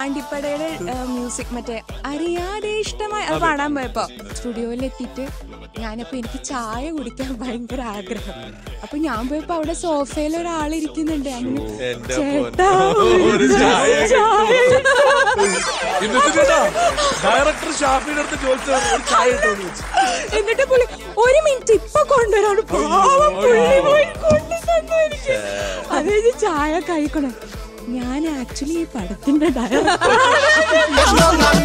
അണ്ടിപ്പടയുടെ music മറ്റേ അറിയാതെ ഇഷ്ടമായി അത് പാടാൻ പോയപ്പോ സ്റ്റുഡിയോയിൽ എത്തിയിട്ട് ഞാനപ്പോ എനിക്ക് ചായ കുടിക്കാൻ ഭയങ്കര ആഗ്രഹം അപ്പൊ ഞാൻ പോയപ്പോ അവിടെ സോഫയിൽ ഒരാൾ ഇരിക്കുന്നുണ്ട് അങ്ങനെ എന്റെ ചേട്ടാ പൊന്നോ, ഒരു ചായ ചായ ഇന്നത്തെ കേട്ടോ ഡയറക്ടർ ഷാഫിയുടെ അടുത്ത് ചോദിച്ചു ഒരു ചായ ഇട്ടോന്ന് ചോദിച്ചു എന്നിട്ട് പുള്ളി ഒരു മിനിറ്റ് ഇപ്പൊ കൊണ്ടുവരാണ് പാവം പുള്ളി പോയി കൊണ്ടു തന്നു എനിക്ക് അത് കഴിഞ്ഞ് ചായ കഴിക്കണം ഞാൻ ആക്ച്വലി ഈ പടത്തിന്റെ ഡയറക്ടർ